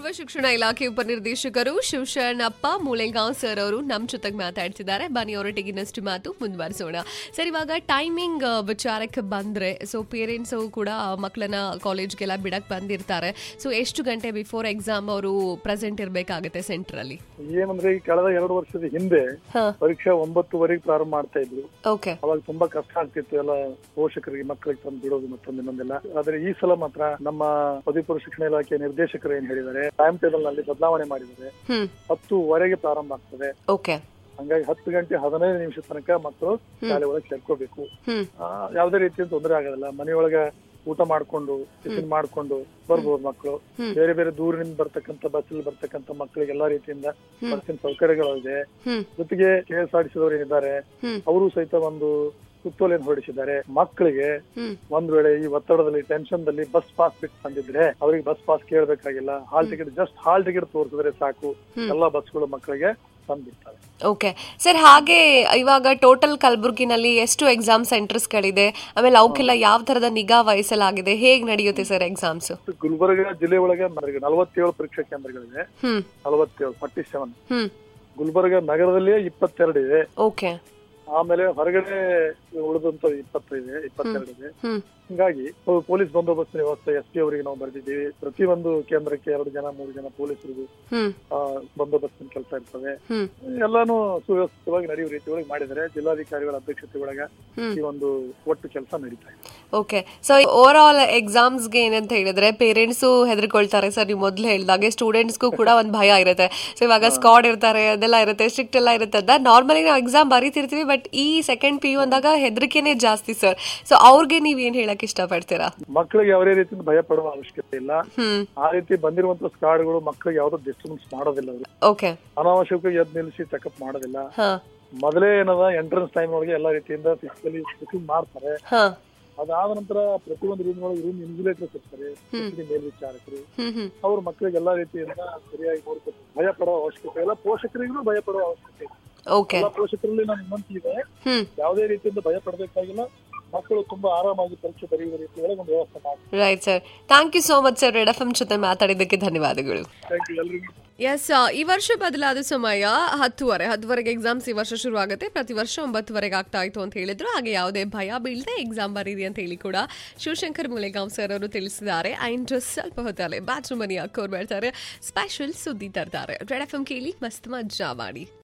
ಪೂರ್ವ ಶಿಕ್ಷಣ ಇಲಾಖೆ ಉಪನಿರ್ದೇಶಕರು ಶಿವಶರಣಪ್ಪ ಮೂಳೆಗಾಂವ್ ಸರ್ ಅವರು ನಮ್ಮ ಜೊತೆಗೆ ಮಾತಾಡ್ತಿದ್ದಾರೆ ಬನ್ನಿ ಅವರೊಟ್ಟಿಗೆ ಇನ್ನಷ್ಟು ಮಾತು ಮುಂದುವರಿಸೋಣ ಸರ್ ಇವಾಗ ಟೈಮಿಂಗ್ ವಿಚಾರಕ್ಕೆ ಬಂದ್ರೆ ಸೊ ಪೇರೆಂಟ್ಸ್ ಕೂಡ ಮಕ್ಕಳನ್ನ ಕಾಲೇಜ್ಗೆಲ್ಲ ಬಿಡಕ್ ಬಂದಿರ್ತಾರೆ ಸೊ ಎಷ್ಟು ಗಂಟೆ ಬಿಫೋರ್ ಎಕ್ಸಾಮ್ ಅವರು ಪ್ರೆಸೆಂಟ್ ಇರಬೇಕಾಗುತ್ತೆ ಸೆಂಟರ್ ಅಲ್ಲಿ ಏನಂದ್ರೆ ಈ ಕಳೆದ ಎರಡು ವರ್ಷದ ಹಿಂದೆ ಹಾ ಪರೀಕ್ಷೆ ಒಂಬತ್ತುವರೆಗೆ ಪ್ರಾರಂಭ ಮಾಡ್ತಾ ಇದ್ರು ಓಕೆ ಅವಾಗ ತುಂಬಾ ಕಷ್ಟ ಆಗ್ತಿತ್ತು ಎಲ್ಲ ಪೋಷಕರಿಗೆ ಮಕ್ಕಳಿಗೆ ತಂದು ಬಿಡೋದು ಮತ್ತೊಂದು ಇನ್ನೊಂದೆಲ್ಲ ಆದ್ರೆ ಈ ಸಲ ಮಾತ್ರ ನಮ್ಮ ಪದವಿ ಪೂರ್ವ ಶಿಕ್ಷಣ ಇಲಾಖೆ ನಿರ್ದೇಶಕರು ಏನ್ ಹೇಳಿದ್ದಾರೆ ಟೈಮ್ ಟೇಬಲ್ ನಲ್ಲಿ ಬದಲಾವಣೆ ಮಾಡಿದ್ದಾರೆ ಹ್ಮ್ ಹತ್ತುವರೆಗೆ ಪ್ರಾರಂಭ ಆಗ್ತದೆ ಓಕೆ ಹಂಗಾಗಿ ಹತ್ತು ಗಂಟೆ ಹದಿನೈದು ನಿಮಿಷ ತನಕ ಮಕ್ಕಳು ಶಾಲೆ ಒಳಗೆ ಸೇರ್ಕೋಬೇಕು ಹ್ಮ್ ಆ, ಯಾವುದೇ ರೀತಿಯ ತೊಂದರೆ ಆಗೋದಿಲ್ಲ ಮನೆಯೊಳಗ ಊಟ ಮಾಡ್ಕೊಂಡು ಟಿಫಿನ್ ಮಾಡ್ಕೊಂಡು ಬರ್ಬೋದು ಮಕ್ಕಳು ಹ್ಮ್. ಬೇರೆ ಬೇರೆ ದೂರಿನಿಂದ ಬರ್ತಕ್ಕಂಥ ಬಸ್ಸಲ್ಲಿ ಬರ್ತಕ್ಕಂಥ ಮಕ್ಕಳಿಗೆ ಎಲ್ಲಾ ರೀತಿಯಿಂದ ಬಸ್ಸಿನ ಸೌಕರ್ಯಗಳಿದೆ ಹ್ಮ್ ಜೊತೆಗೆ ಕೆ ಎಸ್ ಆರ್ ಟಿ ಸಿದವರು ಏನಿದ್ದಾರೆ ಹ್ಮ್ ಅವರು ಸಹಿತ ಒಂದು ಸುತ್ತೋಲೆಯನ್ನು ಹೊರಡಿಸಿದ್ದಾರೆ ಮಕ್ಕಳಿಗೆ ಹ್ಮ್ ಒಂದ್ ವೇಳೆ ಈ ಒತ್ತಡದಲ್ಲಿ ಟೆನ್ಷನ್ ದಲ್ಲಿ ಬಸ್ ಪಾಸ್ ಬಿಟ್ಟು ಬಂದಿದ್ರೆ ಅವ್ರಿಗೆ ಬಸ್ ಪಾಸ್ ಕೇಳಬೇಕಾಗಿಲ್ಲ hall ticket just hall ticket ತೋರಿಸಿದ್ರೆ ಸಾಕು ಎಲ್ಲಾ ಬಸ್ಗಳು ಮಕ್ಕಳಿಗೆ ತಂದ್ಬಿಡ್ತವೆ ಓಕೆ ಸರ್ ಹಾಗೆ ಇವಾಗ ಟೋಟಲ್ ಕಲಬುರ್ಗಿನಲ್ಲಿ ಎಷ್ಟು ಎಕ್ಸಾಮ್ ಸೆಂಟರ್ಸ್ಗಳಿದೆ ಆಮೇಲೆ ಅವಕ್ಕೆಲ್ಲ ಯಾವ ತರದ ನಿಗಾ ವಹಿಸಲಾಗಿದೆ ಹೇಗ್ ನಡೆಯುತ್ತೆ ಸರ್ ಎಕ್ಸಾಮ್ಸ್ ಗುಲ್ಬರ್ಗ ಜಿಲ್ಲೆ ಒಳಗೆ ನಲವತ್ತೇಳು ಪರೀಕ್ಷಾ ಕೇಂದ್ರಗಳಿವೆ ಹ್ಮ್ ನಲವತ್ತೇಳು ಫಾರ್ಟಿ ಸೆವೆನ್ ಹ್ಮ್ ಗುಲ್ಬರ್ಗ ನಗರದಲ್ಲಿ ಇಪ್ಪತ್ತೆರಡು ಇದೆ ಓಕೆ ಆಮೇಲೆ ಹೊರಗಡೆ ಉಳಿದಂತ ಇಪ್ಪತ್ತೈದು ಇಪ್ಪತ್ತೆರಡು ಇದೆ ಹ್ಮ್ ಹಿಂಗಾಗಿ ಪೊ- ಪೊಲೀಸ್ ಬಂದೋಬಸ್ತ್ ವ್ಯವಸ್ಥೆ ಎಸ್ ಪಿ ಅವರಿಗೆ ನಾವು ಬರ್ದಿದ್ದೀವಿ ಪ್ರತಿಯೊಂದು ಕೇಂದ್ರಕ್ಕೆ ಎರಡು ಜನ ಮೂರು ಜನ ಪೊಲೀಸರಿಗೂ ಹ್ಮ್ ಆ, ಬಂದೋಬಸ್ತಿನ ಕೆಲಸ ಇರ್ತವೆ ಹ್ಮ್ ಎಲ್ಲಾನು ಸುವ್ಯವಸ್ಥಿತವಾಗಿ ನಡೆಯುವ ರೀತಿ ಒಳಗೆ ಮಾಡಿದರೆ ಜಿಲ್ಲಾಧಿಕಾರಿಗಳ ಅಧ್ಯಕ್ಷತೆ ಒಳಗೆ ಹ್ಮ್. ಈ ಒಂದು ಒಟ್ಟು ಕೆಲಸ ನಡೀತಾ ಇದೆ ಓಕೆ ಸೊ ಓವರ್ ಆಲ್ ಎಕ್ಸಾಮ್ಸ್ಗೆ ಏನಂತ ಹೇಳಿದ್ರೆ ಪೇರೆಂಟ್ಸು ಹೆದರ್ಕೊಳ್ತಾರೆ ಸರ್ ನೀವು ಮೊದಲು ಹೇಳಿದಾಗೆ ಸ್ಟೂಡೆಂಟ್ಸ್ಗೂ ಕೂಡ ಒಂದು ಭಯ ಇರುತ್ತೆ ಸೊ ಇವಾಗ ಸ್ಕಾಡ್ ಇರ್ತಾರೆ ಅದೆಲ್ಲ ಇರುತ್ತೆ ಸ್ಟ್ರಿಕ್ಟ್ ಎಲ್ಲ ಇರುತ್ತೆ ಅಂತ ನಾರ್ಮಲಿ ನಾವು ಎಕ್ಸಾಮ್ ಬರೀತಿರ್ತೀವಿ ಬಟ್ ಈ ಸೆಕೆಂಡ್ ಪಿ ಯು ಅಂದಾಗ ಹೆದರಿಕೆನೇ ಜಾಸ್ತಿ ಸರ್ ಸೊ ಅವ್ರಿಗೆ ನೀವ್ ಏನ್ ಹೇಳಕ್ ಇಷ್ಟಪಡ್ತೀರಾ ಮಕ್ಕಳಿಗೆ ಯಾವುದೇ ರೀತಿಯಿಂದ ಭಯ ಪಡುವ ಅವಶ್ಯಕತೆ ಇಲ್ಲ ಹ್ಮ್ ಆ ರೀತಿ ಬಂದಿರುವಂತ ಸ್ಕಾಡ್ಗಳು ಮಕ್ಕಳಿಗೆ ಯಾವ್ದು ಡಿಸ್ಟರ್ಬೆನ್ಸ್ ಮಾಡೋದಿಲ್ಲ ಅವರು ಓಕೆ ಅನಾವಶ್ಯಕವಾಗಿ ಎದ್ ನಿಲ್ಲಿಸಿ ಚೆಕಪ್ ಮಾಡೋದಿಲ್ಲ ಹಾ ಮೊದಲೇ ಏನದ ಎಂಟ್ರೆನ್ಸ್ ಟೈಮ್ ಒಳಗೆ ಎಲ್ಲಾ ರೀತಿಯಿಂದ ಫಿಸಿಕಲಿ ಚೆಕಿಂಗ್ ಮಾಡ್ತಾರೆ ಹಾ ಅದಾದ ನಂತರ ಪ್ರತಿಯೊಂದು ರೂಮ್ ಒಳಗೆ ರೂಮ್ ಇನ್ಸುಲೇಟರ್ಸ್ ಇರ್ತಾರೆ ಎಸ್ಪಿ ಮೇಲ್ವಿಚಾರಕರು ಹ್ಮ್ ಹ್ಮ್ ಅವರು ಮಕ್ಕಳಿಗೆ ಎಲ್ಲಾ ರೀತಿಯಿಂದ ಸರಿಯಾಗಿ ನೋಡ್ಕೊತಾರೆ ಭಯ ಪಡುವ ಅವಶ್ಯಕತೆ ಇಲ್ಲ ಪೋಷಕರಿಗೂ ಭಯ ಪಡುವ ಅವಶ್ಯಕತೆ ಇಲ್ಲ ಓಕೆ ಎಲ್ಲ ಪೋಷಕರಲ್ಲಿ ನಾನು ವಿನಂತಿ ಇದೆ ಹ್ಮ್ ಯಾವುದೇ ರೀತಿಯಿಂದ ಭಯ ಪಡಬೇಕಾಗಿಲ್ಲ ಮಕ್ಕಳು ತುಂಬಾ ಆರಾಮಾಗಿ ಪರೀಕ್ಷೆ ಬರೆಯುವ ರೀತಿ ಒಳಗೆ ಒಂದು ವ್ಯವಸ್ಥೆ ಮಾಡಿ right sir thank you so much sir red F M ಜೊತೆ ಮಾತಾಡಿದ್ದಕ್ಕೆ ಧನ್ಯವಾದಗಳು ಥ್ಯಾಂಕ್ ಯು ಎಲ್ರಿಗೂ ಎಸ್ ಈ ವರ್ಷ ಬದಲಾದ ಸಮಯ ಹತ್ತುವರೆ ಹತ್ತುವರೆಗೆ ಎಕ್ಸಾಮ್ಸ್ ಈ ವರ್ಷ ಶುರು ಆಗುತ್ತೆ ಪ್ರತಿ ವರ್ಷ ಒಂಬತ್ತುವರೆಗೆ ಆಗ್ತಾ ಇತ್ತು ಅಂತ ಹೇಳಿದ್ರು ಹಾಗೆ ಯಾವುದೇ ಭಯ ಬೀಳದೆ ಎಕ್ಸಾಮ್ ಬರೀರಿ ಅಂತ ಹೇಳಿ ಕೂಡ ಶಿವಶಂಕರ್ ಮುಲೆಗಾಂವ್ ಸರ್ ಅವರು ತಿಳಿಸಿದ್ದಾರೆ ಅಂಡ್ ಸ್ವಲ್ಪ ಹೊತ್ತಲ್ಲೇ ಬ್ಯಾಚ್ ಮನಿ ಹಾಕೋರ್ ಬರ್ತಾರೆ ಸ್ಪೆಷಲ್ ಸುದ್ದಿ ತರ್ತಾರೆ ರೆಡ್ ಎಫ್ ಎಂ ಕೇಳಿ ಮಸ್ತ್ ಮಜ್ಜಾ ಮಾಡಿ